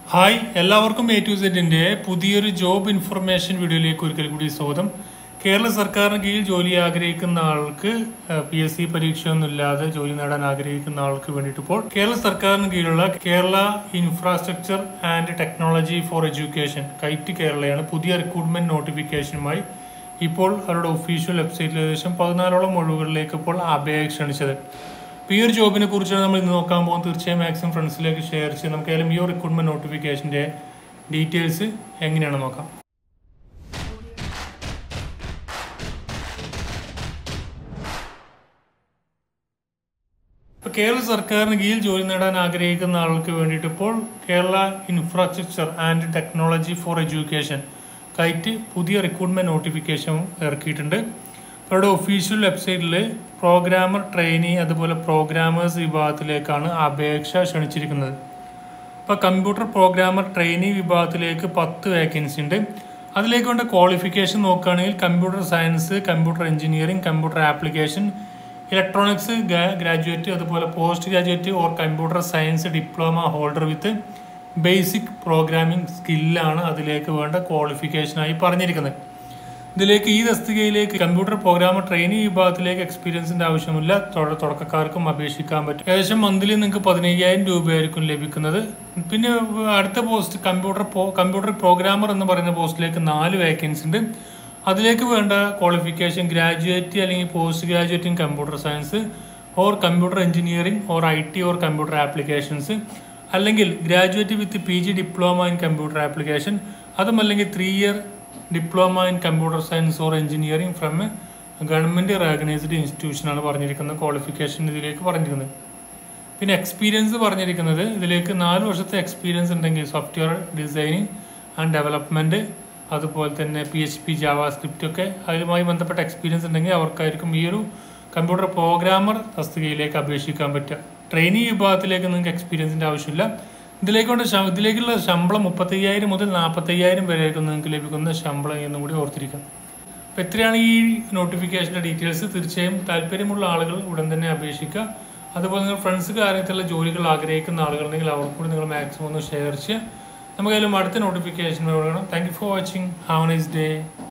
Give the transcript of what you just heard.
hi എല്ലാവർക്കും A to സെറ്റിന്റെ പുതിയൊരു ജോബ് ഇൻഫർമേഷൻ വീഡിയോയിലേക്ക് ഒരിക്കൽ കൂടി സ്വാഗതം കേരള സർക്കാരിന് കീഴിൽ ജോലി ആഗ്രഹിക്കുന്ന ആൾക്ക് പി എസ് സി പരീക്ഷയൊന്നുമില്ലാതെ ജോലി നേടാൻ ആഗ്രഹിക്കുന്ന ആൾക്ക് വേണ്ടിയിട്ട് ഇപ്പോൾ കേരള സർക്കാരിന് കീഴിലുള്ള Kerala infrastructure and technology for education KITE കേരളയാണ് പുതിയ റിക്രൂട്ട്മെന്റ് നോട്ടിഫിക്കേഷനുമായി ഇപ്പോൾ അവരുടെ ഒഫീഷ്യൽ വെബ്സൈറ്റിൽ ഏകദേശം പതിനാലോളം ഒഴിവുകളിലേക്ക് ഇപ്പോൾ അപേക്ഷ ക്ഷണിച്ചത് അപ്പോൾ ഈ ഒരു ജോബിനെ കുറിച്ചാണ് നമ്മൾ ഇന്ന് നോക്കാൻ പോകുന്നത് തീർച്ചയായും മാക്സിമം ഫ്രണ്ട്സിലേക്ക് ഷെയർ ചെയ്ത് നമുക്ക് ഏതായാലും ഈ ഒരു റിക്രൂട്ട്മെന്റ് നോട്ടിഫിക്കേഷന്റെ ഡീറ്റെയിൽസ് എങ്ങനെയാണെന്ന് നോക്കാം ഇപ്പോൾ കേരള സർക്കാരിന് കീഴിൽ ജോലി നേടാൻ ആഗ്രഹിക്കുന്ന ആൾക്ക് വേണ്ടിയിട്ട് ഇപ്പോൾ Kerala infrastructure and technology for education KITE പുതിയ റിക്രൂട്ട്മെന്റ് നോട്ടിഫിക്കേഷൻ ഇറക്കിയിട്ടുണ്ട് അവരുടെ ഒഫീഷ്യൽ വെബ്സൈറ്റിൽ പ്രോഗ്രാമർ ട്രെയിനി അതുപോലെ പ്രോഗ്രാമേഴ്സ് വിഭാഗത്തിലേക്കാണ് അപേക്ഷ ക്ഷണിച്ചിരിക്കുന്നത് ഇപ്പോൾ കമ്പ്യൂട്ടർ പ്രോഗ്രാമർ ട്രെയിനി വിഭാഗത്തിലേക്ക് പത്ത് വേക്കൻസി ഉണ്ട് അതിലേക്ക് വേണ്ട ക്വാളിഫിക്കേഷൻ നോക്കുകയാണെങ്കിൽ computer science computer engineering computer application electronics graduate അതുപോലെ post graduate or computer science diploma holder with basic programming സ്കില്ലാണ് അതിലേക്ക് വേണ്ട ക്വാളിഫിക്കേഷനായി പറഞ്ഞിരിക്കുന്നത് ഇതിലേക്ക് ഈ തസ്തികയിലേക്ക് കമ്പ്യൂട്ടർ പ്രോഗ്രാമർ ട്രെയിനിങ് വിഭാഗത്തിലേക്ക് എക്സ്പീരിയൻസിന്റെ ആവശ്യമില്ല തുട- തുടക്കക്കാർക്കും അപേക്ഷിക്കാൻ പറ്റും ഏകദേശം മന്ത്ലി നിങ്ങൾക്ക് പതിനയ്യായിരം രൂപയായിരിക്കും ലഭിക്കുന്നത് പിന്നെ അടുത്ത പോസ്റ്റ് കമ്പ്യൂട്ടർ പോ- കമ്പ്യൂട്ടർ പ്രോഗ്രാമർ എന്ന് പറയുന്ന പോസ്റ്റിലേക്ക് നാല് വേക്കൻസി ഉണ്ട് അതിലേക്ക് വേണ്ട ക്വാളിഫിക്കേഷൻ ഗ്രാജുവേറ്റ് അല്ലെങ്കിൽ post graduate in computer science or computer engineering or I T or computer applications അല്ലെങ്കിൽ graduate with P G diploma in computer application അതും അല്ലെങ്കിൽ three year diploma in computer science or engineering from a government recognised ഇൻസ്റ്റിറ്റ്യൂഷനാണ് പറഞ്ഞിരിക്കുന്ന qualification ഇതിലേക്ക് പറഞ്ഞിരിക്കുന്നത് പിന്നെ experience പറഞ്ഞിരിക്കുന്നത് ഇതിലേക്ക് നാല് വർഷത്തെ എക്സ്പീരിയൻസ് ഉണ്ടെങ്കിൽ സോഫ്റ്റ്വെയർ ഡിസൈനിങ് ആൻഡ് ഡെവലപ്മെന്റ് അതുപോലെ തന്നെ P H P JavaScript ഒക്കെ അതുമായി ബന്ധപ്പെട്ട എക്സ്പീരിയൻസ് ഉണ്ടെങ്കിൽ അവർക്കായിരിക്കും ഈ ഒരു കമ്പ്യൂട്ടർ പ്രോഗ്രാമർ തസ്തികയിലേക്ക് അപേക്ഷിക്കാൻ പറ്റുക ട്രെയിനിങ് വിഭാഗത്തിലേക്ക് നിങ്ങൾക്ക് എക്സ്പീരിയൻസിന്റെ ആവശ്യമില്ല ഇതിലേക്ക് കൊണ്ട് ശ- ഇതിലേക്കുള്ള ശമ്പളം മുപ്പത്തയ്യായിരം മുതൽ നാൽപ്പത്തയ്യായിരം വരെയായിരിക്കും നിങ്ങൾക്ക് ലഭിക്കുന്ന ശമ്പളം എന്നും കൂടി ഓർത്തിരിക്കാം അപ്പോൾ എത്രയാണ് ഈ നോട്ടിഫിക്കേഷൻ്റെ ഡീറ്റെയിൽസ് തീർച്ചയായും താല്പര്യമുള്ള ആളുകൾ ഉടൻ തന്നെ അപേക്ഷിക്കുക അതുപോലെ നിങ്ങൾ ഫ്രണ്ട്സ് കാര്യത്തിലുള്ള ജോലികൾ ആഗ്രഹിക്കുന്ന ആളുകളുണ്ടെങ്കിൽ അവർക്ക് കൂടി നിങ്ങൾ മാക്സിമം ഒന്ന് ഷെയർ ചെയ്യുക നമുക്കതിലും അടുത്ത നോട്ടിഫിക്കേഷൻ വേണം thank you for watching have nice day